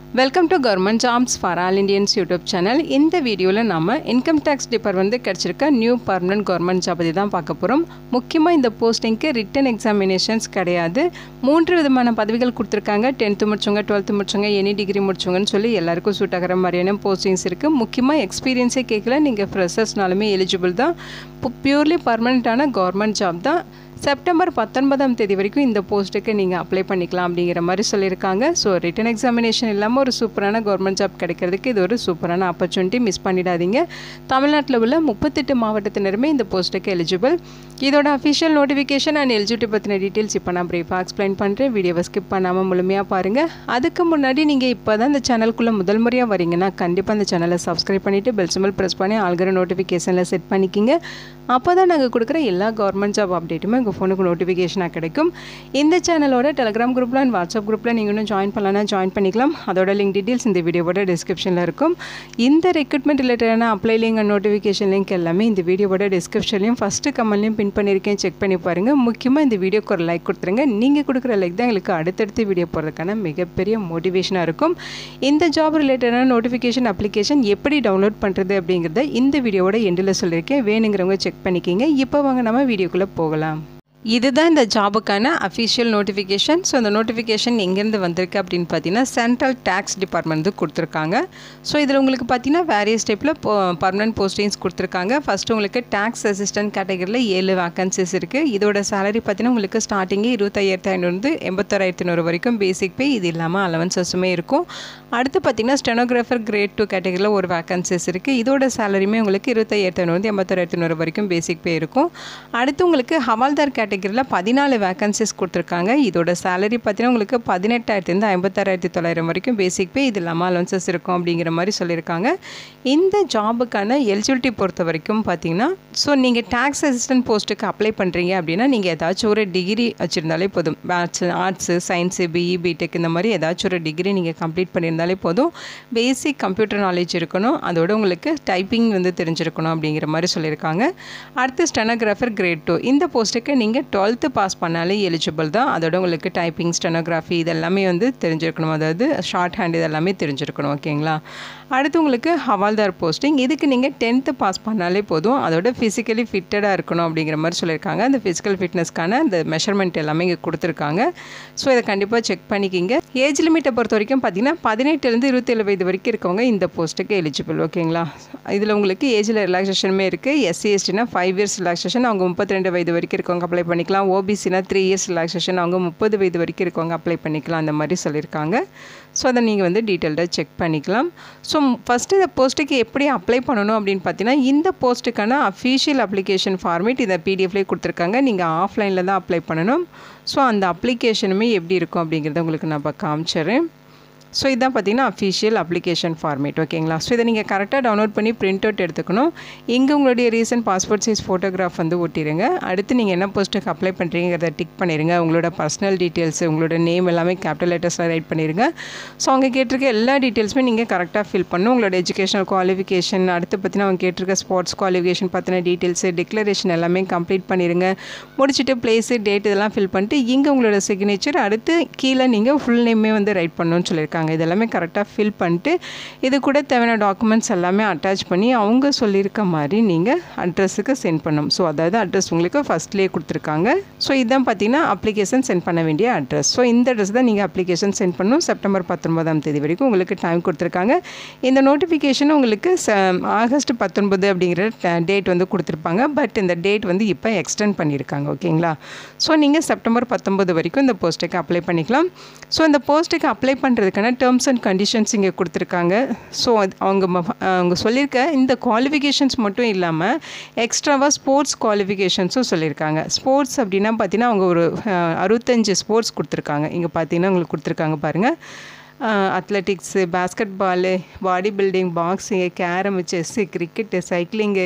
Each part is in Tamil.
welcome to government jobs for all Indians YouTube channel இந்த வீடியோவில் நம்ம இன்கம் டேக்ஸ் டிபார்ட்மெண்ட் கிடச்சிருக்க நியூ பர்மனன்ட் கவர்மெண்ட் ஜாப் பற்றி தான் பார்க்க போகிறோம் முக்கியமாக இந்த போஸ்டிங்க்கு ரிட்டன் எக்ஸாமினேஷன்ஸ் கிடையாது மூன்று விதமான பதவிகள் கொடுத்துருக்காங்க டென்த்து முடிச்சவங்க டுவெல்த்து முடிச்சவங்க எனி டிகிரி முடிச்சவங்கன்னு சொல்லி எல்லாருக்கும் சூட் ஆகிற மாதிரியான போஸ்டிங்ஸ் இருக்குது முக்கியமாக எக்ஸ்பீரியன்ஸே கேட்கல நீங்கள் ஃப்ரெஷர்ஸ்னாலுமே எலிஜிபிள் தான் பியூர்லி பர்மனெண்ட்டான கவர்மெண்ட் ஜாப் தான் செப்டம்பர் பத்தொன்பதாம் தேதி வரைக்கும் இந்த போஸ்ட்டுக்கு நீங்கள் அப்ளை பண்ணிக்கலாம் அப்படிங்கிற மாதிரி சொல்லியிருக்காங்க ஸோ ரிட்டன் எக்ஸாமினேஷன் இல்லாமல் ஒரு சூப்பரான கவர்மெண்ட் ஜாப் கிடைக்கிறதுக்கு இது ஒரு சூப்பரான ஆப்பர்ச்சுனிட்டி மிஸ் பண்ணிடாதீங்க தமிழ்நாட்டில் உள்ள முப்பத்தெட்டு மாவட்டத்தினருமே இந்த போஸ்ட்டுக்கு எலிஜிபிள் இதோட அஃபிஷியல் நோட்டிஃபிகேஷன் அண்ட் எலிஜிபிலிட்டி பற்றின டீட்டெயில்ஸ் இப்போ நான் ப்ரீஃபாக எக்ஸ்பிளைன் பண்ணுறேன் வீடியோவை ஸ்கிப் பண்ணாமல் முழுமையாக பாருங்கள் அதுக்கு முன்னாடி நீங்கள் இப்போ தான் இந்த சேனலுக்குள்ளே முதல் முறையாக வரீங்கன்னா கண்டிப்பாக இந்த சேனலை சப்ஸ்கிரைப் பண்ணிவிட்டு பெல் சிம்பிள் ப்ரெஸ் பண்ணி ஆல்கிற நோட்டிஃபிகேஷனில் செட் பண்ணிக்கிங்க அப்போ தான் நாங்கள் கொடுக்குற எல்லா கவர்மெண்ட் ஜாப் அப்டேட்டுமே உங்கள் ஃபோனுக்கு நோட்டிஃபிகேஷனாக கிடைக்கும் இந்த சேனலோட டெலிகிராம் குரூப்பில் அண்ட் வாட்ஸ்அப் குரூப்பில் நீங்கள் இன்னும் ஜாயின் பண்ணலாம்னா ஜாயின் பண்ணிக்கலாம் அதோட லிங்க் டீட்டெயில்ஸ் இந்த வீடியோவோட டிஸ்கிரிப்ஷனில் இருக்கும் இந்த ரெக்ரூட்மெண்ட் ரிலேட்டடான apply link and notification link எல்லாமே இந்த வீடியோவோட டிஸ்கிரிப்ஷன்லையும் ஃபஸ்ட்டு கமெண்ட்லையும் பின் பண்ணியிருக்கேன் செக் பண்ணி பாருங்கள் முக்கியமாக இந்த வீடியோக்கு ஒரு லைக் கொடுத்துருங்க நீங்கள் கொடுக்குற லைக் தான் எங்களுக்கு அடுத்தடுத்து வீடியோ போகிறதுக்கான மிகப்பெரிய மோட்டிவேஷனாக இருக்கும் இந்த ஜாப் ரிலேட்டடான நோட்டிஃபிகேஷன் அப்ளிகேஷன் எப்படி டவுன்லோட் பண்ணுறது அப்படிங்கிறத இந்த வீடியோவோட எண்டில் சொல்லியிருக்கேன் வேணுங்கிறவங்க செக் பண்ணிக்கிங்க இப்போ வாங்க நம்ம வீடியோக்குள்ளே போகலாம் இதுதான் இந்த ஜாபுக்கான அஃபிஷியல் நோட்டிஃபிகேஷன் ஸோ அந்த நோட்டிஃபிகேஷன் எங்கேருந்து வந்திருக்கு அப்படின்னு பார்த்தீங்கன்னா சென்ட்ரல் டேக்ஸ் டிபார்ட்மெண்ட் கொடுத்துருக்காங்க ஸோ இதில் உங்களுக்கு பார்த்தீங்கன்னா வேரியஸ் டைப்பில் பர்மனன்ட் போஸ்டிங்ஸ் கொடுத்துருக்காங்க ஃபஸ்ட்டு உங்களுக்கு டேக்ஸ் அசிஸ்டன்ட் கேட்டகரியில் ஏழு வேக்கன்சிஸ் இருக்குது இதோட சேலரி பார்த்தீங்கன்னா உங்களுக்கு ஸ்டார்டிங்கே இருபத்தாயிரத்தி ஐநூறு எண்பத்தாயிரத்தி ஐநூறு வரைக்கும் பேசிக் பே இது இல்லாமல் அலவன்சஸுமே இருக்கும் அடுத்து பார்த்தீங்கன்னா ஸ்டெனோகிராஃபர் கிரேட் டூ கேட்டகரியில் ஒரு வேக்கன்சிஸ் இருக்குது இதோட சேலரியுமே உங்களுக்கு இருபத்தாயிரத்தி ஐநூறு எண்பத்தாயிரத்தி ஐநூறு வரைக்கும் பேசிக் பே இருக்கும் அடுத்து உங்களுக்கு ஹவால்தார் கேட்டகரியில் பதினாலு வேக்கன்சிஸ் கொடுத்துருக்காங்க இதோட சேலரி பார்த்தீங்கன்னா உங்களுக்கு பதினெட்டாயிரத்துலேருந்து ஐம்பத்தாறாயிரத்தி தொள்ளாயிரம் வரைக்கும் பேசிக் பே இது இல்லாமல் அலவன்சஸ் இருக்கும் அப்படிங்கிற மாதிரி சொல்லியிருக்காங்க இந்த ஜாபுக்கான எலிஜிபிலிட்டி பொறுத்த வரைக்கும் பார்த்தீங்கன்னா ஸோ நீங்கள் டேக்ஸ் அசிஸ்டன்ட் போஸ்ட்டுக்கு அப்ளை பண்ணுறீங்க அப்படின்னா நீங்கள் ஏதாச்சும் ஒரு டிகிரி வச்சுருந்தாலே போதும் arts arts science BE BTech இந்த மாதிரி ஏதாச்சும் ஒரு டிகிரி நீங்கள் கம்ப்ளீட் பண்ணியிருந்தாலே போதும் பேசிக் கம்ப்யூட்டர் நாலேஜ் இருக்கணும் அதோட உங்களுக்கு டைப்பிங் வந்து தெரிஞ்சிருக்கணும் அப்படிங்கிற மாதிரி சொல்லியிருக்காங்க அடுத்து ஸ்டெனோகிராஃபர் கிரேட் டூ இந்த போஸ்ட்டுக்கு நீங்கள் டுவெல்த்து பாஸ் பண்ணாலே எலிஜிபிள் தான் அதோட உங்களுக்கு டைப்பிங் ஸ்டெனோகிராஃபி இதெல்லாமே வந்து தெரிஞ்சிருக்கணும் அதாவது ஷார்ட் ஹேண்ட் இதெல்லாமே தெரிஞ்சிருக்கணும் ஓகேங்களா அடுத்து உங்களுக்கு ஹவால்தார் போஸ்டிங் இதுக்கு நீங்கள் டென்த்து பாஸ் பண்ணாலே போதும் அதோட ஃபிசிக்கலி ஃபிட்டடாக இருக்கணும் அப்படிங்கிற மாதிரி சொல்லியிருக்காங்க அந்த ஃபிசிக்கல் ஃபிட்னஸ்க்கான அந்த மெஷர்மெண்ட் எல்லாமே இங்கே கொடுத்துருக்காங்க ஸோ இதை கண்டிப்பாக செக் பண்ணிக்கிங்க ஏஜ் லிமிட்டை பொறுத்த வரைக்கும் பார்த்தீங்கன்னா பதினெட்டுலேருந்து இருபத்தேழு வயது வரைக்கும் இருக்கவங்க இந்த போஸ்ட்டுக்கு எலிஜிபிள் ஓகேங்களா இதில் உங்களுக்கு ஏஜில் ரிலாக்ஸேஷனுமே இருக்குது எஸ்சி எஸ்டினா ஃபைவ் இயர்ஸ் ரிலாக்ஸேஷன் அவங்க முப்பத்தி ரெண்டு வயது வரைக்கும் இருக்கவங்க அப்ளை பண்ணிக்கலாம் ஓபிசினா த்ரீ இயர்ஸ் ரிலாக்ஸேஷன் அவங்க முப்பது வயது வரைக்கும் இருக்கவங்க அப்ளை பண்ணிக்கலாம் அந்த மாதிரி சொல்லியிருக்காங்க ஸோ அதை நீங்கள் வந்து டீட்டெயில்டாக செக் பண்ணிக்கலாம் ஸோ ஃபஸ்ட்டு இந்த போஸ்ட்டுக்கு எப்படி அப்ளை பண்ணணும் அப்படின்னு பார்த்தீங்கன்னா இந்த போஸ்ட்டுக்கான அஃபீஷியல் அப்ளிகேஷன் ஃபார்மேட் இதை பிடிஎஃப்லேயே கொடுத்துருக்காங்க நீங்கள் ஆஃப்லைனில் தான் அப்ளை பண்ணணும் ஸோ அந்த அப்ளிகேஷனுமே எப்படி இருக்கும் அப்படிங்கிறத உங்களுக்கு நான் இப்போ காமிச்சிடுறேன் ஸோ இதான் பார்த்தீங்கன்னா அஃபிஷியல் அப்ளிகேஷன் ஃபார்மேட் ஓகேங்களா ஸோ இதை நீங்கள் கரெக்டாக டவுன்லோட் பண்ணி பிரிண்ட் அவுட் எடுத்துக்கணும் இங்கே உங்களுடைய ரீசன்ட் பாஸ்போர்ட் சைஸ் ஃபோட்டோகிராஃப் வந்து ஒட்டிடுங்க அடுத்து நீங்கள் என்ன போஸ்ட்டுக்கு அப்ளை பண்ணுறீங்கிறத டிக் பண்ணிடுங்க உங்களோட பர்சனல் டீட்டெயில்ஸ் உங்களோட நேம் எல்லாமே கேபிட்டல் லெட்டர்ஸில் ரைட் பண்ணிடுங்க ஸோ அவங்க கேட்டிருக்க எல்லா டீட்டெயில்ஸுமே நீங்கள் கரெக்டாக ஃபில் பண்ணணும் உங்களோட எஜுகேஷனல் குவாலிஃபிகேஷன் அடுத்து பார்த்தீங்கன்னா அவங்க கேட்டிருக்க ஸ்போர்ட்ஸ் குவாலிஃபிகேஷன் பற்றின டீட்டெயில்ஸு டிக்ளரேஷன் எல்லாமே கம்ப்ளீட் பண்ணிடுங்க முடிச்சுட்டு பிளேஸு டேட் இதெல்லாம் ஃபில் பண்ணிட்டு இங்கே உங்களோட சிக்னேச்சர் அடுத்து கீழே நீங்கள் ஃபுல் நேமே வந்து ரைட் பண்ணணும்னு சொல்லியிருக்காங்க சொல்லியிருக்காங்க இது எல்லாமே கரெக்டாக ஃபில் பண்ணிட்டு இது கூட தேவையான டாக்குமெண்ட்ஸ் எல்லாமே அட்டாச் பண்ணி அவங்க சொல்லியிருக்க மாதிரி நீங்கள் அட்ரஸுக்கு சென்ட் பண்ணணும் ஸோ அதாவது அட்ரஸ் உங்களுக்கு ஃபஸ்ட்லேயே கொடுத்துருக்காங்க ஸோ இதுதான் பார்த்தீங்கன்னா அப்ளிகேஷன் சென்ட் பண்ண வேண்டிய அட்ரஸ் ஸோ இந்த அட்ரஸ் தான் நீங்கள் அப்ளிகேஷன் சென்ட் பண்ணணும் செப்டம்பர் பத்தொன்பதாம் தேதி வரைக்கும் உங்களுக்கு டைம் கொடுத்துருக்காங்க இந்த நோட்டிஃபிகேஷன் உங்களுக்கு ஆகஸ்ட் பத்தொன்பது அப்படிங்கிற டேட் வந்து கொடுத்துருப்பாங்க பட் இந்த டேட் வந்து இப்போ எக்ஸ்டெண்ட் பண்ணியிருக்காங்க ஓகேங்களா ஸோ நீங்கள் செப்டம்பர் பத்தொன்பது வரைக்கும் இந்த போஸ்ட்டுக்கு அப்ளை பண்ணிக்கலாம் ஸோ இந்த போஸ்ட்டுக்கு அப்ளை பண்ணுறதுக்கான டேர்ம்ஸ் அண்ட் கண்டிஷன்ஸ் இங்கே கொடுத்துருக்காங்க ஸோ அவங்க அவங்க சொல்லியிருக்க இந்த குவாலிஃபிகேஷன்ஸ் மட்டும் இல்லாமல் எக்ஸ்ட்ராவாக ஸ்போர்ட்ஸ் குவாலிஃபிகேஷன்ஸும் சொல்லியிருக்காங்க ஸ்போர்ட்ஸ் அப்படின்னா பார்த்தீங்கன்னா அவங்க ஒரு அறுபத்தஞ்சு ஸ்போர்ட்ஸ் கொடுத்துருக்காங்க இங்கே பார்த்தீங்கன்னா உங்களுக்கு கொடுத்துருக்காங்க பாருங்கள் athletics basketball bodybuilding boxing carrom chess cricket cycling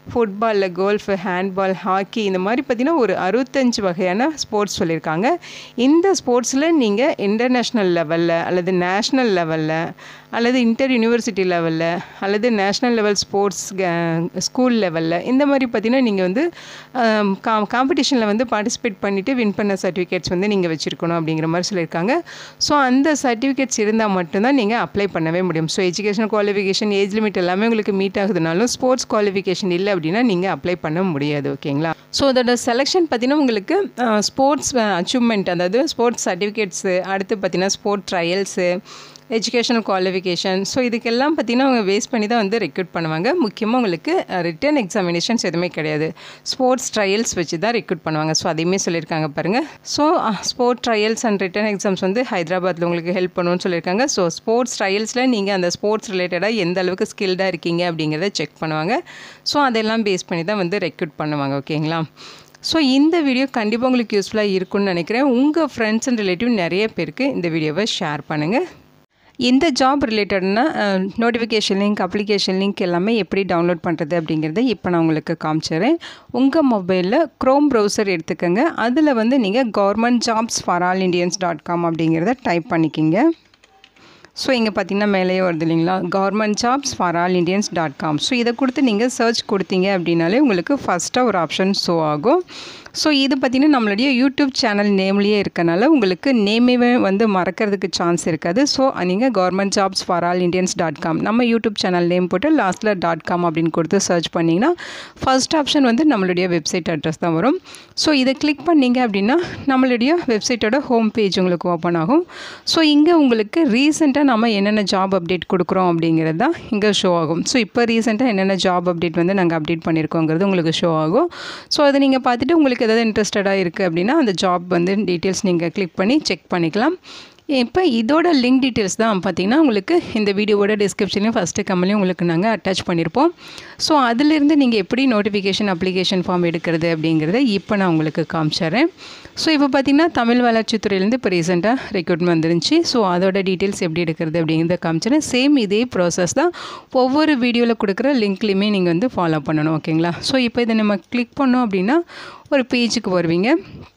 ஃபுட்பாலில் கோல்ஃபு ஹேண்ட்பால் ஹாக்கி இந்த மாதிரி பார்த்திங்கன்னா ஒரு அறுபத்தஞ்சு வகையான ஸ்போர்ட்ஸ் சொல்லியிருக்காங்க இந்த ஸ்போர்ட்ஸில் நீங்கள் இன்டர்நேஷ்னல் லெவலில் அல்லது நேஷ்னல் லெவலில் அல்லது இன்டர் யூனிவர்சிட்டி லெவலில் அல்லது நேஷ்னல் லெவல் ஸ்போர்ட்ஸ் ஸ்கூல் லெவலில் இந்த மாதிரி பார்த்திங்கன்னா நீங்கள் வந்து கா காம்படிஷனில் வந்து பார்ட்டிசிபேட் பண்ணிவிட்டு வின் பண்ண சர்டிஃபிகேட்ஸ் வந்து நீங்கள் வச்சுருக்கணும் அப்படிங்கிற மாதிரி சொல்லியிருக்காங்க ஸோ அந்த சர்டிஃபிகேட்ஸ் இருந்தால் மட்டும்தான் நீங்கள் அப்ளை பண்ணவே முடியும் so education qualification age limit எல்லாமே உங்களுக்கு மீட் ஆகுதுனாலும் ஸ்போர்ட்ஸ் குவாலிஃபிகேஷன் இல்லை அப்படின்னா நீங்கள் அப்ளை பண்ண முடியாது ஓகேங்களா ஸோ அதோட செலெக்ஷன் பார்த்தீங்கன்னா உங்களுக்கு ஸ்போர்ட்ஸ் அச்சீவ்மெண்ட் அதாவது ஸ்போர்ட்ஸ் சர்டிஃபிகேட்ஸு அடுத்து பார்த்தீங்கன்னா sport trials educational qualification so இதுக்கெல்லாம் பார்த்திங்கன்னா அவங்க வேஸ்ட் பண்ணி தான் வந்து ரெக்ரூட் பண்ணுவாங்க முக்கியமாக உங்களுக்கு ரிட்டன் எக்ஸாமினேஷன்ஸ் எதுவுமே கிடையாது ஸ்போர்ட்ஸ் ட்ரையல்ஸ் வச்சு தான் ரெக்ரூட் பண்ணுவாங்க ஸோ அதையுமே சொல்லியிருக்காங்க பாருங்கள் so sport trials and written exams வந்து ஹைதராபாத்தில் உங்களுக்கு ஹெல்ப் பண்ணுவோன்னு சொல்லியிருக்காங்க ஸோ ஸ்போர்ட்ஸ் ட்ரையல்ஸில் நீங்கள் அந்த ஸ்போர்ட்ஸ் ரிலேட்டடாக எந்த அளவுக்கு ஸ்கில்டாக இருக்கீங்க அப்படிங்கிறத செக் பண்ணுவாங்க ஸோ அதெல்லாம் பேஸ் பண்ணி தான் வந்து ரெக்ரூட் பண்ணுவாங்க ஓகேங்களா ஸோ இந்த வீடியோ கண்டிப்பாக உங்களுக்கு யூஸ்ஃபுல்லாக இருக்கும்னு நினைக்கிறேன் உங்கள் ஃப்ரெண்ட்ஸ் அண்ட் ரிலேட்டிவ் நிறைய பேருக்கு இந்த வீடியோவை ஷேர் பண்ணுங்கள் இந்த ஜாப் ரிலேட்டட்னா நோட்டிஃபிகேஷன் லிங்க் அப்ளிகேஷன் லிங்க் எல்லாமே எப்படி டவுன்லோட் பண்ணுறது அப்படிங்கிறத இப்போ நான் உங்களுக்கு காமிச்சிடுறேன் உங்கள் மொபைலில் க்ரோம் ப்ரௌசர் எடுத்துக்கோங்க அதில் வந்து நீங்கள் government jobs for all Indians dot com அப்படிங்கிறத டைப் பண்ணிக்கிங்க ஸோ இங்கே பார்த்தீங்கன்னா மேலேயே வருது இல்லைங்களா government jobs for all Indians dot com so இதை கொடுத்து நீங்கள் சர்ச் கொடுத்தீங்க அப்படின்னாலே உங்களுக்கு ஃபஸ்ட்டாக ஒரு ஆப்ஷன் ஷோ ஆகும் ஸோ இது பார்த்திங்கன்னா நம்மளுடைய யூடியூப் சேனல் நேம்லேயே இருக்கனால உங்களுக்கு நேமே வந்து மறக்கிறதுக்கு சான்ஸ் இருக்காது ஸோ நீங்கள் government jobs for all Indians dot com நம்ம யூடியூப் சேனல் நேம் போட்டு லாஸ்ட்டில் டாட் காம் அப்படின்னு கொடுத்து சர்ச் பண்ணிங்கன்னா ஃபர்ஸ்ட் ஆப்ஷன் வந்து நம்மளுடைய வெப்சைட் அட்ரஸ் தான் வரும் ஸோ இதை கிளிக் பண்ணிங்க அப்படின்னா நம்மளுடைய வெப்சைட்டோட ஹோம் பேஜ் உங்களுக்கு ஓப்பன் ஆகும் ஸோ இங்கே உங்களுக்கு ரீசெண்டாக நம்ம என்னென்ன ஜாப் அப்டேட் கொடுக்குறோம் அப்படிங்கிறது தான் இங்கே ஷோ ஆகும் ஸோ இப்போ ரீசெண்டாக என்னென்ன ஜாப் அப்டேட் வந்து நாங்கள் அப்டேட் பண்ணியிருக்கோங்கிறது உங்களுக்கு ஷோ ஆகும் ஸோ அதை நீங்கள் பார்த்துட்டு உங்களுக்கு ஏதாவது இன்ட்ரெஸ்டடாக இருக்குது அப்படின்னா அந்த ஜாப் வந்து டீட்டெயில்ஸ் நீங்கள் கிளிக் பண்ணி செக் பண்ணிக்கலாம் இப்போ இதோட லிங்க் டீட்டெயில்ஸ் தான் பார்த்தீங்கன்னா உங்களுக்கு இந்த வீடியோவோட டிஸ்கிரிப்ஷன்லையும் ஃபஸ்ட்டு கம்மலையும் உங்களுக்கு நாங்கள் அட்டாச் பண்ணியிருப்போம் ஸோ அதிலிருந்து நீங்கள் எப்படி நோட்டிஃபிகேஷன் அப்ளிகேஷன் ஃபார்ம் எடுக்கிறது அப்படிங்கிறத இப்போ நான் உங்களுக்கு காமிச்சிட்றேன் ஸோ இப்போ பார்த்தீங்கன்னா தமிழ் வளர்ச்சித்துறையிலேருந்து இப்போ ரீசெண்டாக ரெக்ரூட்மெண்ட் வந்துருந்துச்சு ஸோ அதோட டீட்டெயில்ஸ் எப்படி எடுக்கிறது அப்படிங்கிறத காமிச்சிடறேன் சேம் இதே ப்ராசஸ் தான் ஒவ்வொரு வீடியோவில் கொடுக்குற லிங்க்லேயுமே நீங்கள் வந்து ஃபாலோ பண்ணணும் ஓகேங்களா ஸோ இப்போ இதை நம்ம கிளிக் பண்ணோம் அப்படின்னா ஒரு பேஜுக்கு வருவீங்க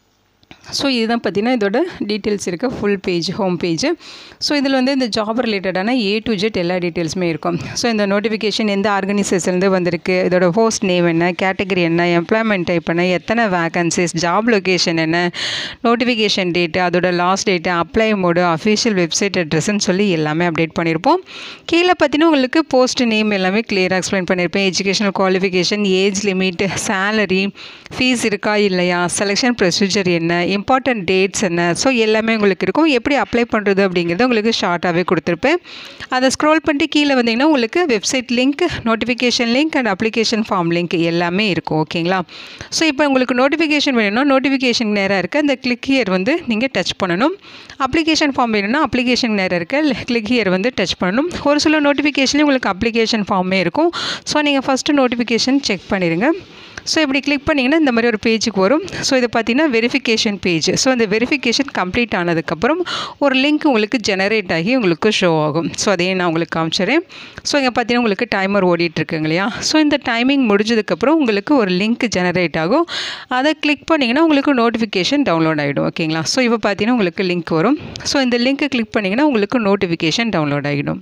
ஸோ இதுதான் பார்த்தீங்கன்னா இதோட டீட்டெயில்ஸ் இருக்க full page home page so இதில் வந்து இந்த ஜாப் ரிலேட்டடான ஏ டு ஜெட் எல்லா டீட்டெயில்ஸுமே இருக்கும் ஸோ இந்த நோட்டிஃபிகேஷன் எந்த ஆர்கனைசேஷன்லேருந்து வந்திருக்கு இதோட ஹோஸ்ட் நேம் என்ன கேட்டகரி என்ன எம்ப்ளாய்மெண்ட் டைப் என்ன எத்தனை வேகன்சிஸ் ஜாப் லொக்கேஷன் என்ன நோட்டிஃபிகேஷன் டேட்டு அதோட last date apply mode official website அட்ரஸ்ன்னு சொல்லி எல்லாமே அப்டேட் பண்ணியிருப்போம் கீழே பார்த்தீங்கன்னா உங்களுக்கு போஸ்ட் நேம் எல்லாமே கிளியராக எக்ஸ்பிளைன் பண்ணியிருப்பேன் educational qualification age limit salary fees இருக்கா இல்லையா செலெக்ஷன் ப்ரொசீஜர் என்ன இம்பார்ட்டன்ட் டேட்ஸ் என்ன ஸோ எல்லாமே உங்களுக்கு இருக்கும் எப்படி அப்ளை பண்ணுறது அப்படிங்கிறத உங்களுக்கு ஷார்ட்டாகவே கொடுத்துருப்பேன் அதை ஸ்க்ரோல் பண்ணிட்டு கீழே வந்தீங்கன்னா உங்களுக்கு website link notification link and application form link எல்லாமே இருக்கும் ஓகேங்களா ஸோ இப்போ உங்களுக்கு நோட்டிஃபிகேஷன் வேணும்னா நோட்டிஃபிகேஷன் நேராக இருக்க அந்த கிளிக் ஹியர் வந்து நீங்கள் டச் பண்ணணும் அப்ளிகேஷன் ஃபார்ம் வேணும்னா அப்ளிகேஷன் நேராக இருக்க கிளிக் ஹியர் வந்து டச் பண்ணணும் ஒரு சில நோட்டிஃபிகேஷன்லேயும் உங்களுக்கு அப்ளிகேஷன் ஃபார்மே இருக்கும் ஸோ நீங்கள் ஃபஸ்ட்டு நோட்டிஃபிகேஷன் செக் பண்ணிடுங்க ஸோ இப்படி கிளிக் பண்ணிங்கன்னா இந்த மாதிரி ஒரு பேஜுக்கு வரும் ஸோ இது பார்த்தீங்கன்னா வெரிஃபிகேஷன் பேஜ் ஸோ இந்த வெரிஃபிகேஷன் கம்ப்ளீட் ஆனதுக்கப்புறம் ஒரு லிங்க் உங்களுக்கு ஜெனரேட் ஆகி உங்களுக்கு ஷோ ஆகும் ஸோ அதையே நான் உங்களுக்கு காமிச்சிடுறேன் ஸோ இங்கே பார்த்தீங்கன்னா உங்களுக்கு டைமர் ஓடிட்டுருக்குங்க இல்லையா ஸோ இந்த டைமிங் முடிஞ்சதுக்கப்புறம் உங்களுக்கு ஒரு லிங்க் ஜெனரேட் ஆகும் அதை கிளிக் பண்ணிங்கன்னா உங்களுக்கு நோட்டிஃபிகேஷன் டவுன்லோட் ஆகிடும் ஓகேங்களா ஸோ இப்போ பார்த்தீங்கன்னா உங்களுக்கு லிங்க் வரும் ஸோ இந்த லிங்க்கை கிளிக் பண்ணிங்கன்னா உங்களுக்கு நோட்டிஃபிகேஷன் டவுன்லோட் ஆகிடும்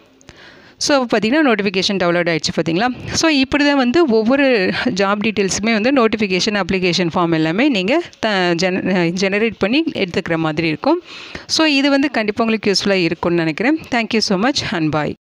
ஸோ பார்த்தீங்கன்னா நோட்டிஃபிகேஷன் டவுன்லோட் ஆகிடுச்சு பார்த்தீங்களா ஸோ இப்படி தான் வந்து ஒவ்வொரு ஜாப் டீட்டெயில்ஸுமே வந்து நோட்டிஃபிகேஷன் அப்ளிகேஷன் ஃபார்ம் எல்லாமே நீங்கள் த ஜென ஜெனரேட் பண்ணி எடுத்துக்கிற மாதிரி இருக்கும் ஸோ இது வந்து கண்டிப்பாக உங்களுக்கு யூஸ்ஃபுல்லாக இருக்கும்னு நினைக்கிறேன் thank you so much and bye